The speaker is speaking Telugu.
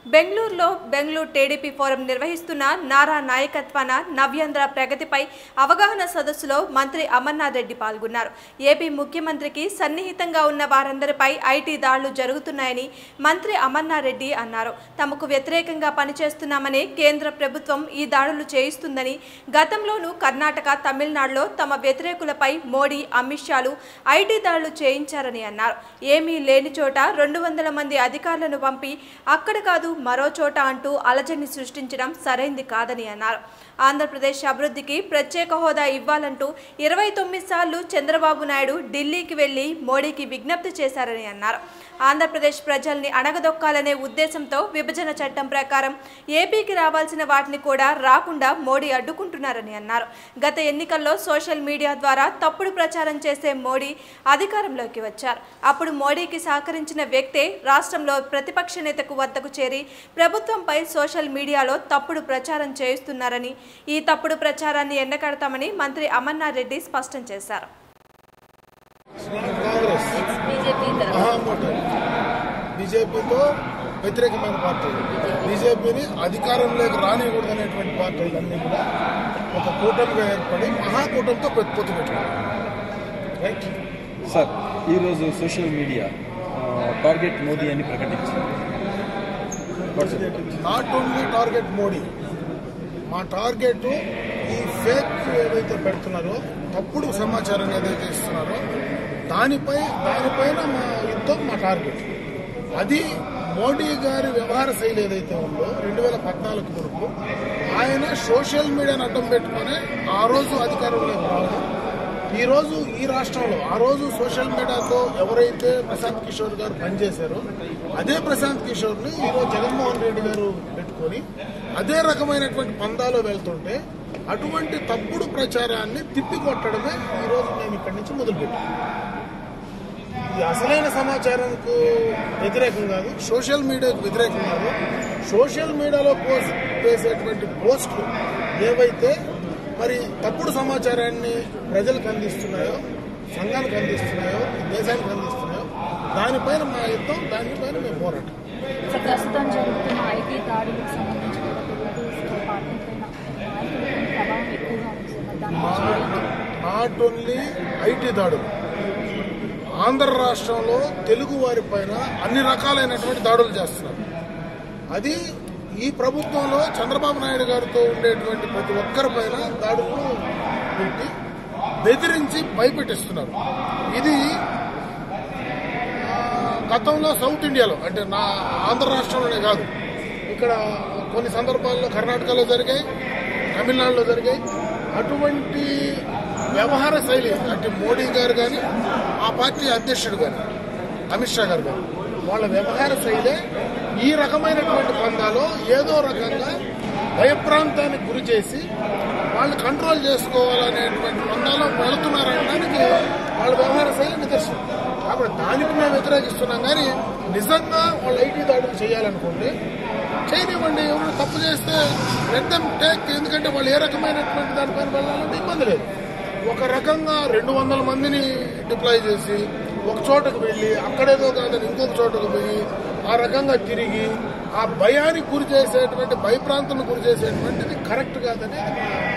బెంగళూరులో బెంగళూరు టీడీపీ ఫోరం నిర్వహిస్తున్న నారా నాయకత్వాన నవ్యాంధ్ర ప్రగతిపై అవగాహన సదస్సులో మంత్రి అమర్నాథ్ రెడ్డి పాల్గొన్నారు ఏపీ ముఖ్యమంత్రికి సన్నిహితంగా ఉన్న వారందరిపై ఐటీ దాడులు జరుగుతున్నాయని మంత్రి అమర్నాథ్ రెడ్డి అన్నారు తమకు వ్యతిరేకంగా పనిచేస్తున్నామని కేంద్ర ప్రభుత్వం ఈ దాడులు చేయిస్తుందని గతంలోనూ కర్ణాటక తమిళనాడులో తమ వ్యతిరేకులపై మోడీ అమిత్ షాలు ఐటీ దాడులు చేయించారని అన్నారు ఏమీ లేని చోట రెండు వందల మంది అధికారులను పంపి అక్కడ కాదు మరో చోట అంటూ అలజడిని సృష్టించడం సరైంది కాదని అన్నారు ఆంధ్రప్రదేశ్ అభివృద్ధికి ప్రత్యేక హోదా ఇవ్వాలంటూ ఇరవై తొమ్మిది సార్లు చంద్రబాబు నాయుడు ఢిల్లీకి వెళ్లి మోడీకి విజ్ఞప్తి చేశారని అన్నారు ఆంధ్రప్రదేశ్ ప్రజల్ని అణగదొక్కాలనే ఉద్దేశంతో విభజన చట్టం ప్రకారం ఏపీకి రావాల్సిన వాటిని కూడా రాకుండా మోడీ అడ్డుకుంటున్నారని అన్నారు గత ఎన్నికల్లో సోషల్ మీడియా ద్వారా తప్పుడు ప్రచారం చేసే మోడీ అధికారంలోకి వచ్చారు అప్పుడు మోడీకి సహకరించిన వ్యక్తే రాష్ట్రంలో ప్రతిపక్ష నేతకు వద్దకు చేరి ప్రభుత్వంపై సోషల్ మీడియాలో తప్పుడు ప్రచారం చేయిస్తున్నారని ఈ తప్పుడు ప్రచారాన్ని ఎండకడతామని మంత్రి అమర్నాథ్ రెడ్డి స్పష్టం చేశారు కాంగ్రెస్ బీజేపీ తరఫు మహామూట బీజేపీతో వ్యతిరేకమైన పార్టీలు బీజేపీని అధికారంలోకి రానికూడదనేటువంటి పార్టీలన్నీ కూడా ఒక కూటమిగా ఏర్పడి మహాకూటమితో పొత్తు పొత్తు పెట్టుకున్నారు రైట్ సార్ ఈరోజు సోషల్ మీడియా ఆ, టార్గెట్ మోదీ అని ప్రకటించింది WhatsApp not only target Modi మా టార్గెట్ ఈ ఫేక్ ఏదైతే పెడుతున్నారో తప్పుడు సమాచారం ఏదైతే ఇస్తున్నారో దానిపై దానిపైన మా యుద్ధం మా టార్గెట్ అది మోడీ గారి వ్యవహార శైలి ఏదైతే ఉందో రెండు వేల పద్నాలుగు వరకు ఆయన సోషల్ మీడియాను అడ్డం పెట్టుకొని ఆ రోజు అధికారంలోకి రావడం ఈ రోజు ఈ రాష్ట్రంలో ఆ రోజు సోషల్ మీడియాతో ఎవరైతే ప్రశాంత్ కిషోర్ గారు పనిచేశారో అదే ప్రశాంత్ కిషోర్ ని ఈ రోజు జగన్మోహన్ రెడ్డి గారు పెట్టుకొని అదే రకమైనటువంటి పందాలో వెళ్తుంటే అటువంటి తప్పుడు ప్రచారాన్ని తిప్పికొట్టడమే ఈ రోజు మేము ఇక్కడి నుంచి మొదలుపెట్టాం ఇది అసలైన సమాచారంకు వ్యతిరేకం కాదు సోషల్ మీడియాకు వ్యతిరేకం కాదు సోషల్ మీడియాలో పోస్ట్ చేసేటువంటి పోస్టులు ఏవైతే మరి తప్పుడు సమాచారాన్ని ప్రజలకు అందిస్తున్నాయో సంఘానికి అందిస్తున్నాయో దేశానికి అందిస్తున్నాయో దానిపైన మా యుద్ధం దానిపైన మేము పోరాటం సో ప్రస్తుతం జరుగుతున్న ఐటీ దాడులకు సంబంధించి కూడా తెలుగుదేశం పార్టీ పైన నాయకుల ప్రభావం ఎక్కువగా ఉంది సో మరి దాని గురించి ఏంటి? నాట్ ఓన్లీ ఐటీ దాడులు ఆంధ్ర రాష్ట్రంలో తెలుగు వారి పైన అన్ని రకాలైనటువంటి దాడులు చేస్తున్నారు అది ఈ ప్రభుత్వంలో చంద్రబాబు నాయుడు గారితో ఉండేటువంటి ప్రతి ఒక్కరి పైన దాడులు పెట్టి బెదిరించి భయపెట్టిస్తున్నారు ఇది ఆ, గతంలో సౌత్ ఇండియాలో అంటే నా ఆంధ్ర రాష్ట్రంలోనే కాదు ఇక్కడ కొన్ని సందర్భాల్లో కర్ణాటకలో జరిగాయి తమిళనాడులో జరిగాయి అటువంటి వ్యవహార శైలి అంటే మోడీ గారు కానీ ఆ పార్టీ అధ్యక్షుడు కానీ అమిత్ షా గారు కానీ వాళ్ళ వ్యవహార శైలే ఈ రకమైనటువంటి పందాలో ఏదో రకంగా భయప్రాంతానికి గురి చేసి వాళ్ళు కంట్రోల్ చేసుకోవాలనేటువంటి పందాలో వెళుతున్నారనడానికి వాళ్ళ వ్యవహార శైలి నిదర్శనం కాబట్టి దానికి మేము వ్యతిరేకిస్తున్నాం కానీ నిజంగా వాళ్ళు ఐటీ దాడులు చేయాలనుకుంటే చేయనివ్వండి ఎవరు తప్పు చేస్తే లెట్ టేక్ ఎందుకంటే వాళ్ళు ఏ రకమైనటువంటి దానిపైన వెళ్ళాలంటే ఇబ్బంది లేదు ఒక రకంగా రెండు వందల మందిని డిప్లాయ్ చేసి ఒక చోటకు వెళ్ళి అక్కడేదో కాదని ఇంకొక చోటకు పోయి ఆ రకంగా తిరిగి ఆ భయానికి గురి చేసేటువంటి భయప్రాంతం గురి చేసేటువంటిది కరెక్ట్ కాదని మా